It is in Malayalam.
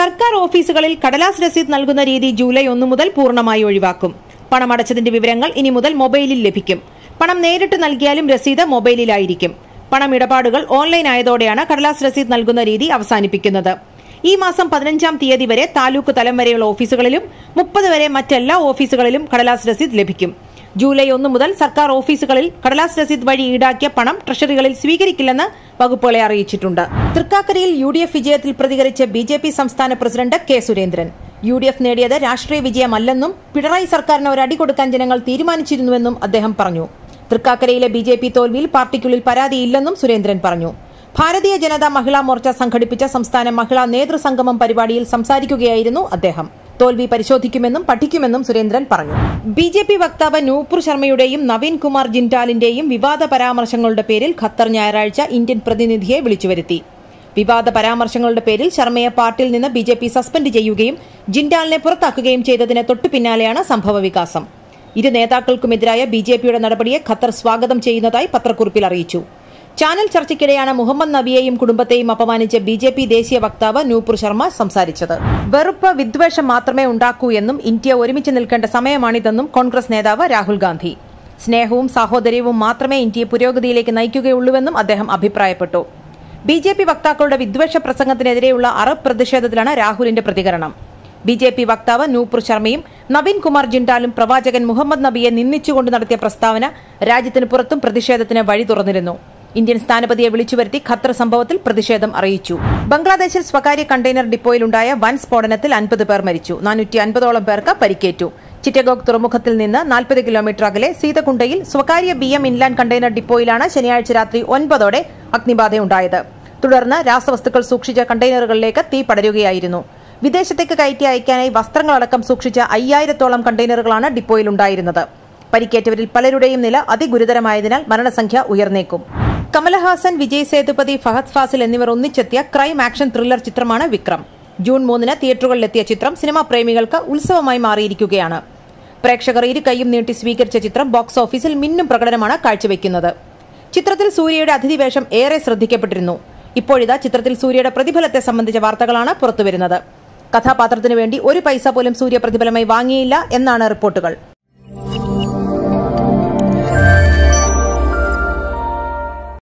സർക്കാർ ഓഫീസുകളിൽ കടലാസ് രസീത് നൽകുന്ന രീതി ജൂലൈ ഒന്ന് മുതൽ പൂർണ്ണമായി ഒഴിവാക്കും പണമടച്ചതിന്റെ വിവരങ്ങൾ ഇനി മുതൽ മൊബൈലിൽ ലഭിക്കും പണം നേരിട്ട് നൽകിയാലും രസീത് മൊബൈലിലായിരിക്കും പണം ഇടപാടുകൾ ഓൺലൈൻ ആയതോടെയാണ് കടലാസ് രസീത് നൽകുന്ന രീതി അവസാനിപ്പിക്കുന്നത് ഈ മാസം പതിനഞ്ചാം തീയതി വരെ താലൂക്ക് തലം വരെയുള്ള ഓഫീസുകളിലും മുപ്പത് വരെ മറ്റെല്ലാ ഓഫീസുകളിലും കടലാസ് രസീത് ലഭിക്കും ജൂലൈ ഒന്ന് മുതൽ സർക്കാർ ഓഫീസുകളിൽ കടലാസ് രസീത് വഴി ഈടാക്കിയ പണം ട്രഷറികളിൽ സ്വീകരിക്കില്ലെന്ന് വകുപ്പുകളെ അറിയിച്ചിട്ടുണ്ട് തൃക്കാക്കരയിൽ യു ഡി എഫ് വിജയത്തിൽ പ്രതികരിച്ച ബി ജെ പി സംസ്ഥാന president K Surendran U D F നേടിയത് രാഷ്ട്രീയ വിജയമല്ലെന്നും പിണറായി സർക്കാരിന് ഒരു അടി കൊടുക്കാൻ ജനങ്ങൾ തീരുമാനിച്ചിരുന്നുവെന്നും അദ്ദേഹം പറഞ്ഞു തൃക്കാക്കരയിലെ ബി ജെ പി തോൽവിയിൽ പാർട്ടിക്കുള്ളിൽ പരാതിയില്ലെന്നും സുരേന്ദ്രൻ പറഞ്ഞു ഭാരതീയ ജനതാ മഹിളാ മോർച്ച സംഘടിപ്പിച്ച സംസ്ഥാന മഹിളാ നേതൃസംഗമം പരിപാടിയിൽ സംസാരിക്കുകയായിരുന്നു അദ്ദേഹം തോൽവി പരിശോധിക്കുമെന്നും പഠിക്കുമെന്നും സുരേന്ദ്രൻ പറഞ്ഞു ബി ജെ പി വക്താവ് നൂപുർ ശർമ്മയുടെയും നവീൻ കുമാർ ജിൻഡാലിന്റെയും വിവാദ പരാമർശങ്ങളുടെ പേരിൽ ഖത്തർ ഞായറാഴ്ച ഇന്ത്യൻ പ്രതിനിധിയെ വിളിച്ചുവരുത്തി വിവാദ പരാമർശങ്ങളുടെ പേരിൽ ശർമ്മയെ പാർട്ടിയിൽ നിന്ന് ബി ജെ പി സസ്പെൻഡ് ചെയ്യുകയും ജിൻഡാലിനെ പുറത്താക്കുകയും ചെയ്തതിന് തൊട്ടു പിന്നാലെയാണ് സംഭവവികാസം ഇരു നേതാക്കൾക്കുമെതിരായ ബി ജെ പിയുടെ നടപടിയെ ഖത്തർ സ്വാഗതം ചെയ്യുന്നതായി പത്രക്കുറിപ്പിൽ അറിയിച്ചു ചാനൽ ചർച്ചയ്ക്കിടെയാണ് മുഹമ്മദ് നബിയെയും കുടുംബത്തെയും അപമാനിച്ച ബി ജെ പി ദേശീയ വക്താവ് നൂപുർ ശർമ്മ സംസാരിച്ചത് വെറുപ്പ് വിദ്വേഷം മാത്രമേ ഉണ്ടാക്കൂ എന്നും ഇന്ത്യ ഒരുമിച്ച് നിൽക്കേണ്ട സമയമാണിതെന്നും കോൺഗ്രസ് നേതാവ് രാഹുൽ ഗാന്ധി സ്നേഹവും സാഹോദര്യവും മാത്രമേ ഇന്ത്യയെ പുരോഗതിയിലേക്ക് നയിക്കുകയുള്ളൂവെന്നും അദ്ദേഹം അഭിപ്രായപ്പെട്ടു ബി ജെ പി വക്താക്കളുടെ വിദ്വേഷ പ്രസംഗത്തിനെതിരെയുള്ള അറബ് പ്രതിഷേധത്തിലാണ് രാഹുലിന്റെ പ്രതികരണം ബി ജെ പി വക്താവ് നൂപുർ ശർമ്മയും നവീൻ കുമാർ ജിൻഡാലും പ്രവാചകൻ മുഹമ്മദ് നബിയെ നിന്ദിച്ചുകൊണ്ട് നടത്തിയ പ്രസ്താവന രാജ്യത്തിന് പുറത്തും പ്രതിഷേധത്തിന് വഴി തുറന്നിരുന്നു ഇന്ത്യൻ സ്ഥാനപതിയെ വിളിച്ചുവരുത്തി ഖത്തർ സംഭവത്തിൽ പ്രതിഷേധം അറിയിച്ചു ബംഗ്ലാദേശിൽ സ്വകാര്യ കണ്ടെയ്നർ ഡിപ്പോയിലുണ്ടായ വൻ സ്ഫോടനത്തിൽ അൻപത് പേർ മരിച്ചു നാനൂറ്റി അൻപതോളം പേർക്ക് പരിക്കേറ്റു ചിറ്റഗോഗ് തുറമുഖത്തിൽ നിന്ന് നാൽപ്പത് കിലോമീറ്റർ അകലെ സീതകുണ്ടയിൽ സ്വകാര്യ ബി എം ഇൻലാൻഡ് കണ്ടെയ്നർ ഡിപ്പോയിലാണ് ശനിയാഴ്ച രാത്രി ഒൻപതോടെ അഗ്നിബാധയുണ്ടായത് തുടർന്ന് രാസവസ്തുക്കൾ സൂക്ഷിച്ച കണ്ടെയ്നറുകളിലേക്ക് തീ പടരുകയായിരുന്നു വിദേശത്തേക്ക് കയറ്റി അയക്കാനായി വസ്ത്രങ്ങളടക്കം സൂക്ഷിച്ച അയ്യായിരത്തോളം കണ്ടെയ്നറുകളാണ് ഡിപ്പോയിലുണ്ടായിരുന്നത് പരിക്കേറ്റവരിൽ പലരുടെയും നില അതിഗുരുതരമായതിനാൽ മരണസംഖ്യ ഉയർന്നേക്കും കമലഹാസൻ വിജയ് സേതുപതി ഫഹദ് ഫാസിൽ എന്നിവർ ഒന്നിച്ചെത്തിയ ക്രൈം ആക്ഷൻ ത്രില്ലർ ചിത്രമാണ് വിക്രം ജൂൺ മൂന്നിന് തിയേറ്ററുകളിലെത്തിയ ചിത്രം സിനിമാ പ്രേമികൾക്ക് ഉത്സവമായി മാറിയിരിക്കുകയാണ് പ്രേക്ഷകർ ഇരു കൈയും നീട്ടി സ്വീകരിച്ച ചിത്രം ബോക്സ് ഓഫീസിൽ മിന്നും പ്രകടനമാണ് കാഴ്ചവെക്കുന്നത് ചിത്രത്തിൽ സൂര്യയുടെ അതിഥിവേഷം ഏറെ ശ്രദ്ധിക്കപ്പെട്ടിരുന്നു ഇപ്പോഴിതാ ചിത്രത്തിൽ സൂര്യയുടെ പ്രതിഫലത്തെ സംബന്ധിച്ച വാർത്തകളാണ് പുറത്തുവരുന്നത് കഥാപാത്രത്തിനു വേണ്ടി ഒരു പൈസ പോലും സൂര്യ പ്രതിഫലമായി വാങ്ങിയില്ല എന്നാണ് റിപ്പോർട്ടുകൾ